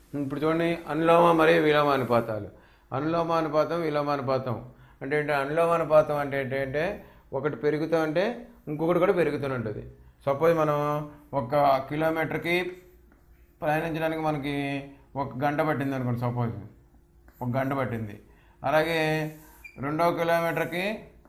ఇప్పుడు చూడండి అనులోమ మరియు విలోమానుపాతాలు అనులోమానుపాతం విలోమానుపాతం అంటే ఏంటి అనులోమానుపాతం అంటే ఏంటంటే ఒకటి పెరుగుతూ ఉంటే ఇంకొకటి కూడా పెరుగుతూనే ఉంటుంది సపోజ్ మనం ఒక కిలోమీటర్కి ప్రయాణించడానికి మనకి ఒక గంట పట్టింది అనుకోండి సపోజ్ ఒక గంట పట్టింది అలాగే రెండో కిలోమీటర్కి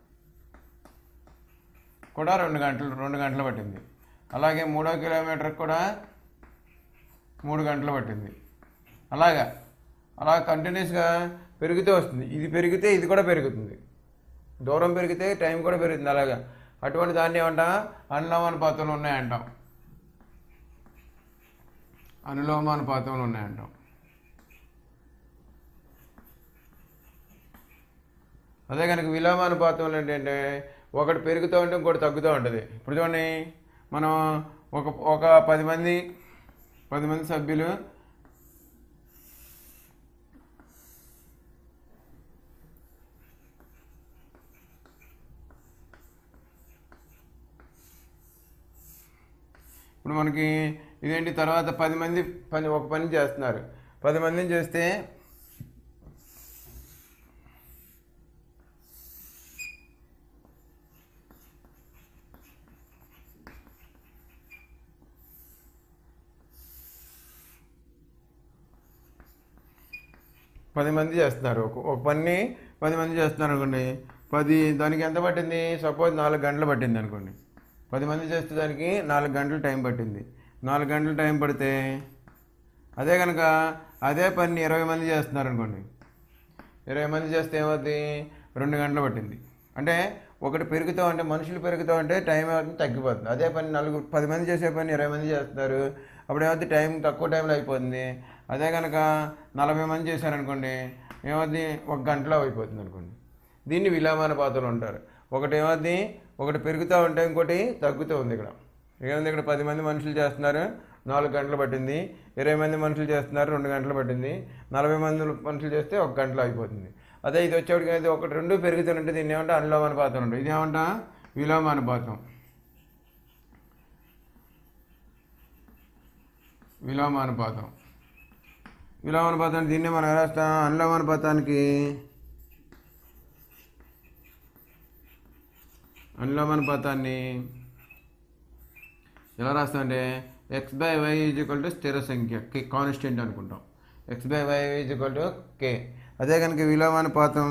కూడా రెండు గంటలు రెండు గంటలు పట్టింది అలాగే మూడో కిలోమీటర్కి కూడా మూడు గంటలు పట్టింది అలాగా అలా కంటిన్యూస్గా పెరుగుతూ వస్తుంది ఇది పెరిగితే ఇది కూడా పెరుగుతుంది దూరం పెరిగితే టైం కూడా పెరుగుతుంది అలాగా అటువంటి దాన్ని ఏమంటాం అనులోమానుపాతంలో ఉన్నాయంటాం అనులోమానుపాతంలో ఉన్నాయంటాం అదే కనుక విలోమానుపాతంలో ఏంటంటే ఒకటి పెరుగుతూ ఉంటే ఇంకోటి తగ్గుతూ ఉంటుంది ఇప్పుడు చూడండి మనం ఒక ఒక పది మంది పది మంది సభ్యులు ఇప్పుడు మనకి ఇదేంటి తర్వాత పది మంది పని ఒక పని చేస్తున్నారు పది మందిని చేస్తే పది మంది చేస్తున్నారు ఒక ఒక పని పది మంది చేస్తున్నారు అనుకోండి పది దానికి ఎంత పట్టింది సపోజ్ నాలుగు గంటలు పట్టింది అనుకోండి పది మంది చేస్తే దానికి నాలుగు గంటలు టైం పట్టింది నాలుగు గంటలు టైం పడితే అదే కనుక అదే పని ఇరవై మంది చేస్తున్నారు అనుకోండి ఇరవై మంది చేస్తే ఏమవుద్ది రెండు గంటలు పట్టింది అంటే ఒకటి పెరుగుతూ ఉంటే మనుషులు పెరుగుతూ ఉంటే టైం ఏమవుతుంది తగ్గిపోతుంది అదే పని నలుగురు పది మంది చేసే పని ఇరవై మంది చేస్తున్నారు అప్పుడు ఏమవుతుంది టైం తక్కువ టైంలో అయిపోతుంది అదే కనుక నలభై మంది చేశారనుకోండి ఏమవుతుంది ఒక గంటలో అయిపోతుంది అనుకోండి దీన్ని విలోమాన పాత్రలు ఉంటారు ఒకటి ఏమవుతుంది ఒకటి పెరుగుతూ ఉంటే ఇంకోటి తగ్గుతూ ఉంది ఇక్కడ ఏముంది ఇక్కడ పది మంది మనుషులు చేస్తున్నారు నాలుగు గంటలు పట్టింది ఇరవై మంది మనుషులు చేస్తున్నారు రెండు గంటలు పట్టింది నలభై మంది మనుషులు చేస్తే ఒక గంటలో అయిపోతుంది అదే ఇది వచ్చేటికి అయితే ఒకటి రెండు పెరుగుతుంటే దీన్ని ఏమంటే అనులోమానుపాతం ఉంటుంది ఇది ఏమంటా విలోమానుపాతం విలోమానుపాతం విలోమానుపాతం అంటే దీన్ని మనం ఎలా రాస్తాం అనులోమానుపాతానికి అనులోమానుపాతాన్ని ఎలా రాస్తామంటే X by Y is equal to స్థిర సంఖ్య కే కాన్స్టెంట్ అనుకుంటాం X by Y is equal to K అదే కనుక విలోమానుపాతం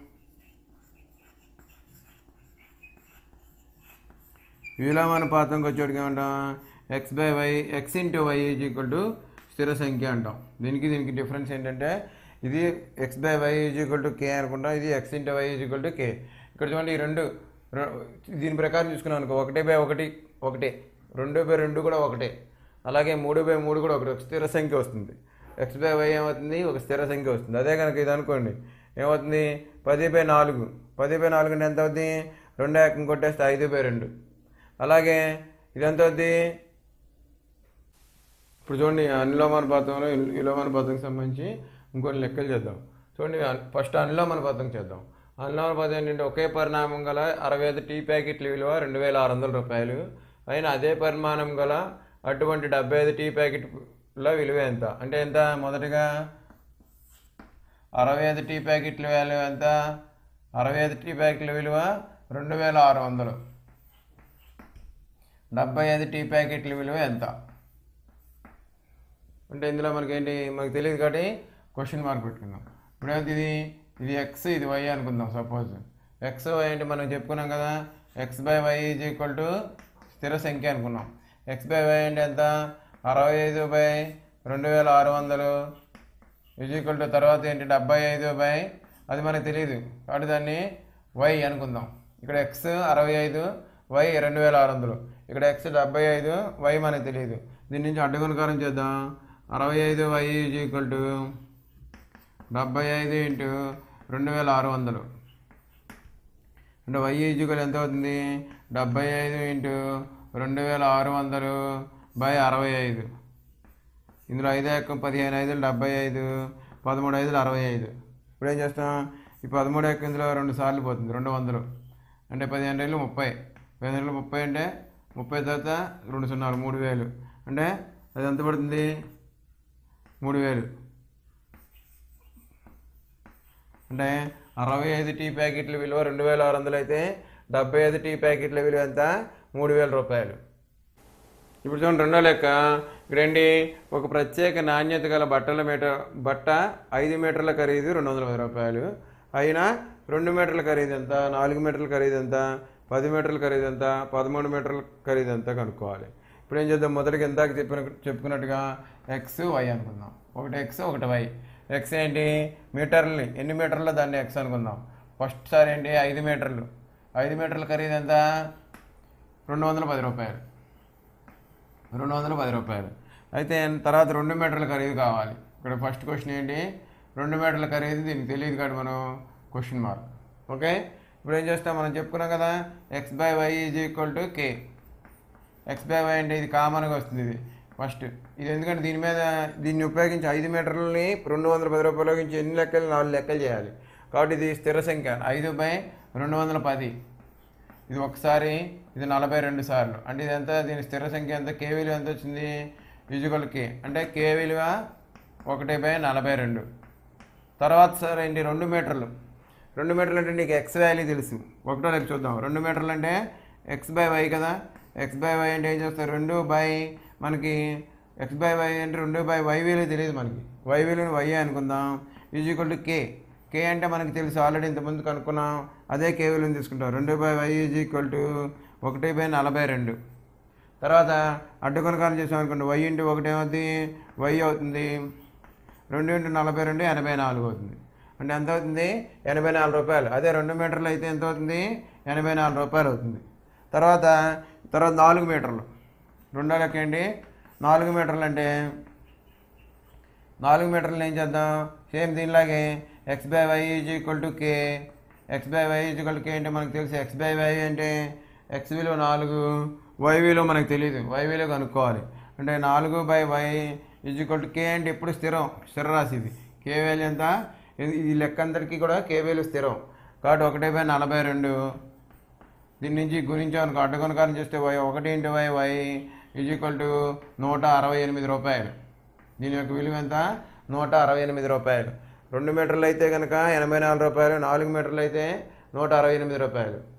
విలోమానుపాతంకి వచ్చేటికి ఏమంటాం X by Y X into Y is equal to స్థిర సంఖ్య అంటాం దీనికి దీనికి డిఫరెన్స్ ఏంటంటే ఇది X by Y is equal to K అనుకుంటాం ఇది X into Y is equal to K ఇక్కడ చూడండి ఈ రెండు రె- దీని ప్రకారం చూసుకున్నాం అనుకో ఒకటే బై ఒకటి ఒకటే రెండు బై రెండు కూడా ఒకటే అలాగే మూడు బై మూడు కూడా ఒకటి ఒక స్థిర సంఖ్య వస్తుంది ఎక్స్ బై వై ఏమవుతుంది ఒక స్థిర సంఖ్య వస్తుంది అదే కనుక ఇది అనుకోండి ఏమవుతుంది పది బై నాలుగు పది బై నాలుగు అంటే ఎంత అవుతుంది రెండు ఏకం కొట్టేస్తే ఐదు బై రెండు అలాగే ఇది ఎంత అవుద్ది ఇప్పుడు చూడండి అనులోమానుపాతంలో విలోమానుపాతంకి సంబంధించి ఇంకొన్ని లెక్కలు చేద్దాం చూడండి ఫస్ట్ అనులోమానుపాతం చేద్దాం అనులోమానుపాతం ఏంటంటే ఒకే పరిణామం గల అరవై ఐదు టీ ప్యాకెట్ల విలువ రెండు వేల ఆరు వందల రూపాయలు అయినా అదే పరిమాణం గల అటువంటి డెబ్బై ఐదు టీ ప్యాకెట్ల విలువ ఎంత అంటే ఎంత మొదటిగా అరవై ఐదు టీ ప్యాకెట్ల విలువ ఎంత అరవై ఐదు టీ ప్యాకెట్ల విలువ రెండు వేల ఆరు వందలు డెబ్బై ఐదు టీ ప్యాకెట్ల విలువ ఎంత అంటే ఇందులో మనకి ఏంటి మనకు తెలియదు కాబట్టి క్వశ్చన్ మార్క్ పెట్టుకుందాం ఇప్పుడు ఏమైతే ఇది ఇది ఎక్స్ ఇది వై అనుకుందాం సపోజ్ ఎక్స్ వై అంటే మనం చెప్పుకున్నాం కదా X by Y is equal to స్థిర సంఖ్య అనుకున్నాం ఎక్స్ బై వై అంటే ఎంత అరవై ఐదు బై రెండు వేల ఆరు వందలు ఈజ్ ఈక్వల్ టు తర్వాత ఏంటి డెబ్బై ఐదు బై అది మనకు తెలియదు కాబట్టి దాన్ని వై అనుకుందాం ఇక్కడ ఎక్స్ అరవై ఐదు వై రెండు వేల ఆరు వందలు ఇక్కడ ఎక్స్ డెబ్బై ఐదు వై మనకు తెలియదు దీని నుంచి అడ్డగుణకారం చేద్దాం అరవై ఐదు వై ఈజ్ ఈక్వల్ టు డెబ్బై ఐదు ఇంటూ రెండు వేల ఆరు వందలు అంటే వై ఈజ్ ఈక్వల్ ఎంత అవుతుంది డెబ్బై ఐదు ఇంటూ రెండు వేల ఆరు వందలు బై అరవై ఐదు ఇందులో ఐదు ఎక్క పదిహేను ఐదులు డెబ్బై ఐదు పదమూడు ఐదులు అరవై ఐదు ఇప్పుడు ఏం చేస్తాం ఈ పదమూడు ఎక్క ఇందులో రెండు సార్లు పోతుంది రెండు వందలు అంటే పదిహేను రైళ్ళు ముప్పై పదిహేను రైళ్ళు ముప్పై అంటే ముప్పై తర్వాత రెండు సున్నాలు మూడు వేలు అంటే అది ఎంత పడుతుంది మూడు వేలు అంటే అరవై ఐదు టీ ప్యాకెట్ల విలువ రెండు వేల ఆరు వందలు అయితే డెబ్బై ఐదు టీ ప్యాకెట్ల విలువ ఎంత మూడు వేల రూపాయలు ఇప్పుడు చూడండి రెండో లెక్క ఇక్కడండి ఒక ప్రత్యేక నాణ్యత గల బట్టల మీటర్ బట్ట ఐదు మీటర్ల ఖరీదు రెండు వందల పది రూపాయలు అయినా రెండు మీటర్ల ఖరీదు ఎంత నాలుగు మీటర్ల ఖరీదు ఎంత పది మీటర్ల ఖరీదు ఎంత పదమూడు మీటర్ల ఖరీదు ఎంత కనుక్కోవాలి ఇప్పుడు ఏం చేద్దాం మొదటికి ఎంత చెప్పిన చెప్పుకున్నట్టుగా ఎక్స్ వై అనుకుందాం ఒకటి ఎక్స్ ఒకటి వై ఎక్స్ ఏంటి మీటర్లు ఎన్ని మీటర్లు దాన్ని ఎక్స్ అనుకుందాం ఫస్ట్ సారి ఏంటి ఐదు మీటర్లు ఐదు మీటర్ల ఖరీదు ఎంత రెండు వందల పది రూపాయలు రెండు వందల పది రూపాయలు అయితే తర్వాత రెండు మీటర్ల ఖరీదు కావాలి ఇక్కడ ఫస్ట్ క్వశ్చన్ ఏంటి రెండు మీటర్ల ఖరీదు దీనికి తెలియదు కాబట్టి మనం క్వశ్చన్ మార్క్ ఓకే ఇప్పుడు ఏం చేస్తాం మనం చెప్పుకున్నాం కదా X by Y is equal to K X by Y అంటే ఇది కామన్గా వస్తుంది ఇది ఫస్ట్ ఇది ఎందుకంటే దీని మీద దీన్ని ఉపయోగించి ఐదు మీటర్లని రెండు వందల పది రూపాయలు ఉపయోగించి ఎన్ని లెక్కలు నాలుగు లెక్కలు చేయాలి కాబట్టి ఇది స్థిర సంఖ్య ఐదు బై రెండు వందల పది ఇది ఒకసారి ఇది నలభై రెండు సార్లు అంటే ఇది ఎంత దీని స్థిర సంఖ్య ఎంత కే విలువ ఎంత వచ్చింది ఈజువల్ కే అంటే కే విలువ ఒకటి బై నలభై రెండు తర్వాత సార్ ఏంటి రెండు మీటర్లు రెండు మీటర్లు అంటే నీకు ఎక్స్ వాల్యూ తెలుసు ఒకటో లెక్క చూద్దాం రెండు మీటర్లు అంటే ఎక్స్ బై వై కదా ఎక్స్ బై వై అంటే ఏం చేస్తారు రెండు బై మనకి ఎక్స్ బై వై అంటే రెండు బై వై విలువ తెలియదు మనకి వై విలువని వై అనుకుందాం is equal to K K అంటే మనకి తెలుసు ఆల్రెడీ ఇంతకుముందు కనుక్కున్నాం అదే కే విలువని తీసుకుంటాం రెండు by Y is equal to ఒకటి బై నలభై రెండు తర్వాత అడ్డుకొనకాలు చేసాం అనుకోండి వై ఇంటూ ఒకటి ఏమవుతుంది వై అవుతుంది రెండు ఇంటూ నలభై రెండు ఎనభై నాలుగు అవుతుంది అంటే ఎంత అవుతుంది ఎనభై నాలుగు రూపాయలు అదే రెండు మీటర్లు అయితే ఎంత అవుతుంది ఎనభై నాలుగు రూపాయలు అవుతుంది తర్వాత తర్వాత నాలుగు మీటర్లు రెండో లెక్క ఏంటి నాలుగు మీటర్లు అంటే నాలుగు మీటర్లు ఏం చేద్దాం సేమ్ దీనిలాగే X by Y is equal to K X by Y is equal K అంటే మనకు తెలుసు ఎక్స్ బై వై అంటే ఎక్స్ విలువ నాలుగు వై విలువ మనకు తెలియదు వై విలువ కనుక్కోవాలి అంటే నాలుగు by Y is equal to K అంటే ఎప్పుడు స్థిరం స్థిర రాశి ఇది కే వాల్యూ ఎంత ఇది ఈ లెక్క అందరికీ కూడా కే వాల్యూ స్థిరం కాబట్టి ఒకటి బై నలభై రెండు దీని నుంచి గురించామనుకో అడ్డకొనకారం చేస్తే వై ఒకటి into Y Y is equal to నూట అరవై ఎనిమిది రూపాయలు దీని యొక్క విలువ ఎంత నూట అరవై ఎనిమిది రూపాయలు రెండు మీటర్లు అయితే కనుక ఎనభై నాలుగు రూపాయలు నాలుగు మీటర్లు అయితే నూట అరవై ఎనిమిది రూపాయలు